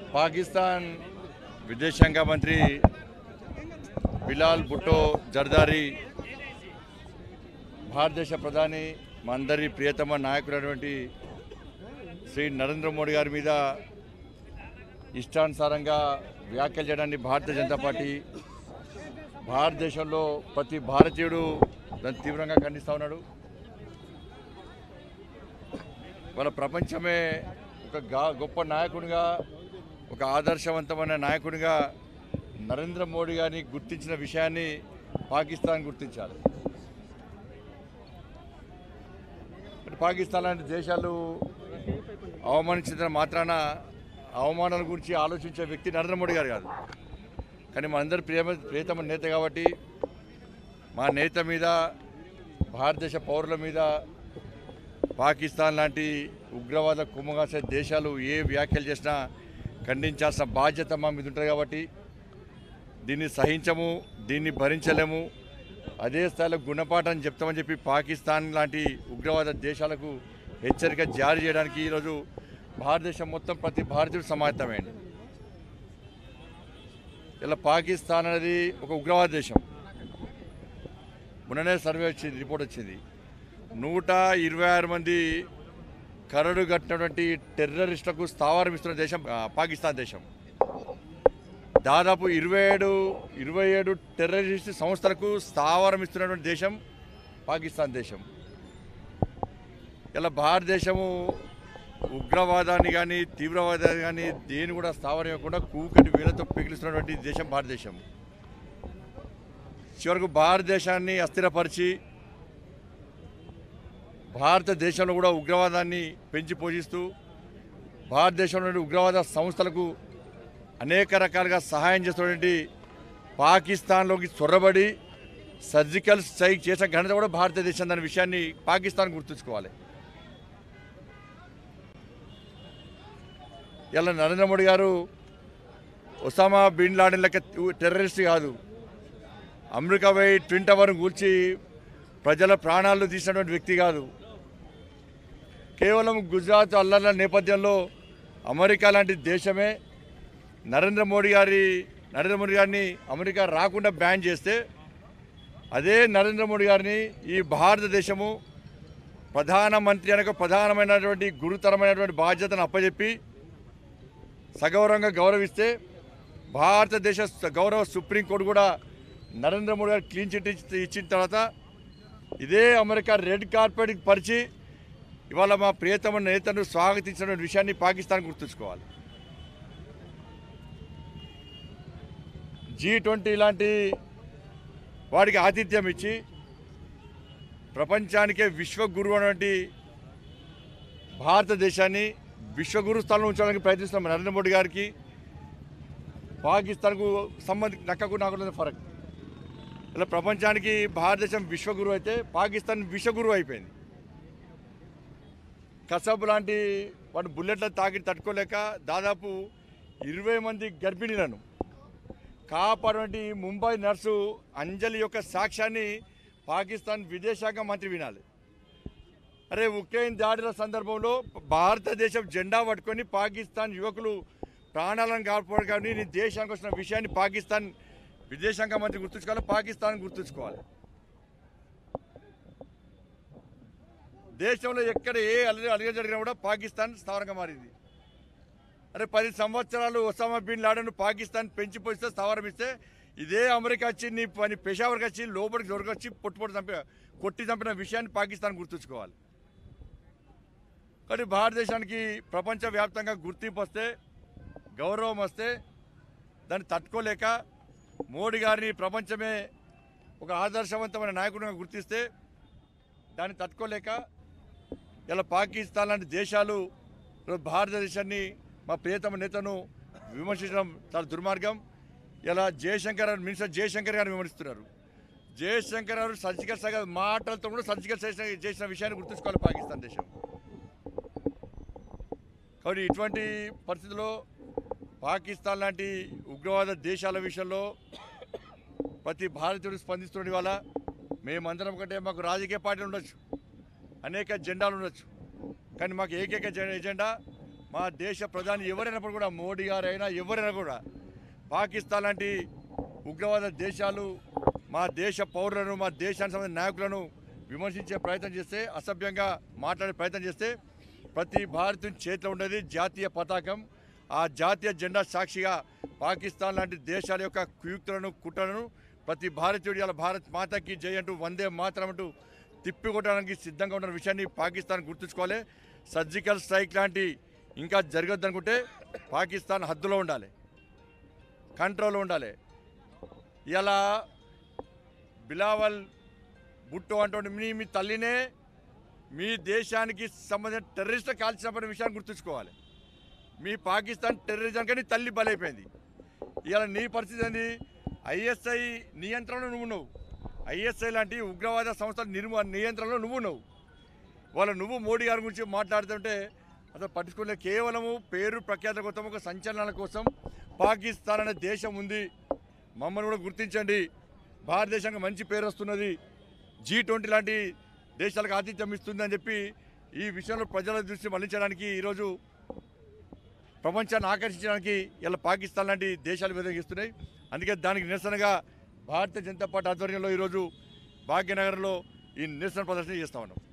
పాకిస్తాన్ విదేశాంగ మంత్రి బిలాల్ భుట్టో జర్దారి భారతదేశ ప్రధాని మా అందరి ప్రియతమ నాయకుడైనటువంటి శ్రీ నరేంద్ర మోడీ గారి మీద ఇష్టానుసారంగా వ్యాఖ్యలు చేయడాన్ని భారతీయ జనతా పార్టీ భారతదేశంలో ప్రతి భారతీయుడు దాన్ని తీవ్రంగా ఖండిస్తూ ఉన్నాడు వాళ్ళ ప్రపంచమే ఒక గా- గొప్ప నాయకునిగా ఒక ఆదర్శవంతమైన నాయకునిగా నరేంద్ర మోడీ గారిని గుర్తించిన విషయాన్ని పాకిస్తాన్ గుర్తించాలి మరి పాకిస్తాన్ లాంటి దేశాలు అవమానించిన మాత్రాన అవమానాల గురించి ఆలోచించే వ్యక్తి నరేంద్ర మోడీ గారు కాదు కానీ మనందరి ప్రియమ ప్రియతమ నేత కాబట్టి మా నేత మీద భారతదేశ పౌరుల మీద పాకిస్తాన్ లాంటి ఉగ్రవాద కుమ్మగాసే దేశాలు ఏ వ్యాఖ్యలు చేసినా ఖండించాల్సిన బాధ్యత మా మీద ఉంటుంది కాబట్టి దీన్ని సహించము దీన్ని భరించలేము అదే స్థాయిలో గుణపాఠం చెప్తామని చెప్పి పాకిస్తాన్ లాంటి ఉగ్రవాద దేశాలకు హెచ్చరిక జారీ చేయడానికి ఈరోజు భారతదేశం మొత్తం ప్రతి భారతీయుడు సమాయత్తమైంది ఇలా పాకిస్తాన్ అనేది ఒక ఉగ్రవాద దేశం మొన్ననే సర్వే వచ్చింది రిపోర్ట్ వచ్చింది నూట ఇరవై ఆరు మంది కరడు కట్టినటువంటి టెర్రరిస్టులకు స్థావరం ఇస్తున్న దేశం ఆ, పాకిస్తాన్ దేశం దాదాపు ఇరవై ఏడు ఇరవై ఏడు టెర్రరిస్ట్ సంస్థలకు స్థావరం ఇస్తున్నటువంటి దేశం పాకిస్తాన్ దేశం ఇలా భారతదేశము ఉగ్రవాదాన్ని కానీ తీవ్రవాదాన్ని కానీ దేని కూడా స్థావరం ఇవ్వకుండా కూకటి వీళ్ళతో పిగిలిస్తున్నటువంటి దేశం భారతదేశం చివరకు భారతదేశాన్ని అస్థిరపరిచి భారతదేశంలో కూడా ఉగ్రవాదాన్ని పెంచి పోషిస్తూ భారతదేశంలోని ఉగ్రవాద సంస్థలకు అనేక రకాలుగా సహాయం చేస్తున్నటువంటి పాకిస్తాన్లోకి చొరబడి సర్జికల్ స్ట్రైక్ చేసిన ఘనత కూడా భారతదేశం దాని విషయాన్ని పాకిస్తాన్ గుర్తుంచుకోవాలి ఇలా Narendra Modi garu Osama bin Laden లెక్క టెర్రరిస్ట్ కాదు అమెరికా పోయి ట్విన్ టవర్ను కూల్చి ప్రజల ప్రాణాలు తీసినటువంటి వ్యక్తి కాదు కేవలం గుజరాత్ అల్లర్ల నేపథ్యంలో అమెరికా లాంటి దేశమే నరేంద్ర మోడీ గారి నరేంద్ర మోడీ గారిని అమెరికా రాకుండా బ్యాన్ చేస్తే అదే నరేంద్ర మోడీ గారిని ఈ భారతదేశము ప్రధానమంత్రి అనక ప్రధానమైనటువంటి గురుతరమైనటువంటి బాధ్యతను అప్పచెప్పి సగౌరవంగా గౌరవిస్తే భారతదేశ స- గౌరవ సుప్రీంకోర్టు కూడా నరేంద్ర మోడీ గారు క్లీన్ చిట్ ఇచ్చి- ఇచ్చిన తర్వాత ఇదే అమెరికా రెడ్ కార్పెట్ పరిచి ఇవాళ మా ప్రియతమ నేతను స్వాగతించిన విషయాన్ని పాకిస్తాన్ గుర్తుంచుకోవాలి జీ ట్వంటీ లాంటి వాడికి ఆతిథ్యం ఇచ్చి ప్రపంచానికే విశ్వగురు అనేటువంటి భారతదేశాన్ని విశ్వగురు స్థానంలో ఉంచడానికి ప్రయత్నిస్తున్న నరేంద్ర మోడీ గారికి పాకిస్తాన్కు సంబంధి నక్కకు నాకు ఫరక్ ఇలా ప్రపంచానికి భారతదేశం విశ్వగురు అయితే పాకిస్తాన్ విశ్వగురు అయిపోయింది కసబ్ లాంటి వాడు బుల్లెట్ల తాకి తట్టుకోలేక దాదాపు ఇరవై మంది గర్భిణీలను కాపాడేటువంటి ముంబై నర్సు అంజలి యొక్క సాక్ష్యాన్ని పాకిస్తాన్ విదేశాంగ మంత్రి వినాలి అరే ఉక్రెయిన్ దాడుల సందర్భంలో భారతదేశం జెండా పట్టుకొని పాకిస్తాన్ యువకులు ప్రాణాలను కాపాడు కానీ నీ దేశానికి వచ్చిన విషయాన్ని పాకిస్తాన్ విదేశాంగ మంత్రి గుర్తుంచుకోవాలి పాకిస్తాన్ గుర్తుంచుకోవాలి దేశంలో ఎక్కడ ఏ అలరి అలిగ జరిగినా కూడా పాకిస్తాన్ స్థావరంగా మారింది అరే పది సంవత్సరాలు ఒసామా బిన్ లాడెన్ పాకిస్తాన్ పెంచి పోస్తే స్థావరం ఇస్తే ఇదే అమెరికా వచ్చి నీ పని పెషావర్కి వచ్చి లోపలికి దొరకొచ్చి పొట్టు పొట్టు చంపి కొట్టి చంపిన విషయాన్ని పాకిస్తాన్ గుర్తుంచుకోవాలి కానీ భారతదేశానికి ప్రపంచవ్యాప్తంగా గుర్తింపు వస్తే గౌరవం వస్తే దాన్ని తట్టుకోలేక మోడీ గారిని ప్రపంచమే ఒక ఆదర్శవంతమైన నాయకుడిగా గుర్తిస్తే దాన్ని తట్టుకోలేక ఇలా పాకిస్తాన్ లాంటి దేశాలు ఈరోజు భారతదేశాన్ని మా ప్రియతమ నేతను విమర్శించడం చాలా దుర్మార్గం ఇలా జయశంకర్ గారు మినిస్టర్ జయశంకర్ గారిని విమర్శిస్తున్నారు జయశంకర్ గారు సర్జికల్ స్ట్రైక్ మాటలతో కూడా సర్జికల్ స్ట్రైక్ చేసిన విషయాన్ని గుర్తుంచుకోవాలి పాకిస్తాన్ దేశం కాబట్టి ఇటువంటి పరిస్థితుల్లో పాకిస్తాన్ లాంటి ఉగ్రవాద దేశాల విషయంలో ప్రతి భారతీయుడు స్పందిస్తున్న వల్ల మేమందరం కంటే మాకు రాజకీయ పార్టీలు ఉండొచ్చు అనేక జెండాలు ఉండొచ్చు కానీ మాకు ఏకైక జె- ఎజెండా మా దేశ ప్రధాని ఎవరైనప్పుడు కూడా మోడీ గారైనా ఎవరైనా కూడా పాకిస్తాన్ లాంటి ఉగ్రవాద దేశాలు మా దేశ పౌరులను మా దేశానికి సంబంధించిన నాయకులను విమర్శించే ప్రయత్నం చేస్తే అసభ్యంగా మాట్లాడే ప్రయత్నం చేస్తే ప్రతి భారతీయుని చేతిలో ఉండేది జాతీయ పతాకం ఆ జాతీయ జెండా సాక్షిగా పాకిస్తాన్ లాంటి దేశాల యొక్క కుయుక్తులను కుట్రలను ప్రతి భారతీయుడు ఇలా భారత్ మాతకి జై అంటూ వందే మాత్రం అంటూ తిప్పికొట్టడానికి సిద్ధంగా ఉన్న విషయాన్ని పాకిస్తాన్ గుర్తుంచుకోవాలి సర్జికల్ స్ట్రైక్ లాంటి ఇంకా జరగద్దు అనుకుంటే పాకిస్తాన్ హద్దులో ఉండాలి కంట్రోల్లో ఉండాలి ఇలా బిలావల్ బుట్టో అంటుండే మీ మీ తల్లినే మీ దేశానికి సంబంధించిన టెర్రరిస్టులు కాల్చినప్పటి విషయాన్ని గుర్తుంచుకోవాలి మీ పాకిస్తాన్ టెర్రరిజం కానీ తల్లి బలైపోయింది ఇవాళ నీ పరిస్థితి ఏంది ఐఎస్ఐ నియంత్రణలో నువ్వు ఉన్నావు ఐఎస్ఐ లాంటి ఉగ్రవాద సంస్థల నిర్మ నియంత్రణలో నువ్వు ఉన్నావు వాళ్ళ నువ్వు మోడీ గారి గురించి మాట్లాడుతుంటే అసలు పట్టించుకునే కేవలము పేరు ప్రఖ్యాత కోసం ఒక సంచలనాల కోసం పాకిస్తాన్ అనే దేశం ఉంది మమ్మల్ని కూడా గుర్తించండి భారతదేశానికి మంచి పేరు వస్తున్నది జీ ట్వంటీ లాంటి దేశాలకు ఆతిథ్యం ఇస్తుంది అని చెప్పి ఈ విషయంలో ప్రజల దృష్టి మళ్లించడానికి ఈరోజు ప్రపంచాన్ని ఆకర్షించడానికి ఇలా పాకిస్తాన్ లాంటి దేశాలు వ్యతిరేకిస్తున్నాయి అందుకే దానికి నిరసనగా భారతీయ జనతా పార్టీ ఆధ్వర్యంలో ఈరోజు భాగ్యనగర్లో ఈ నిరసన ప్రదర్శన చేస్తా ఉన్నాం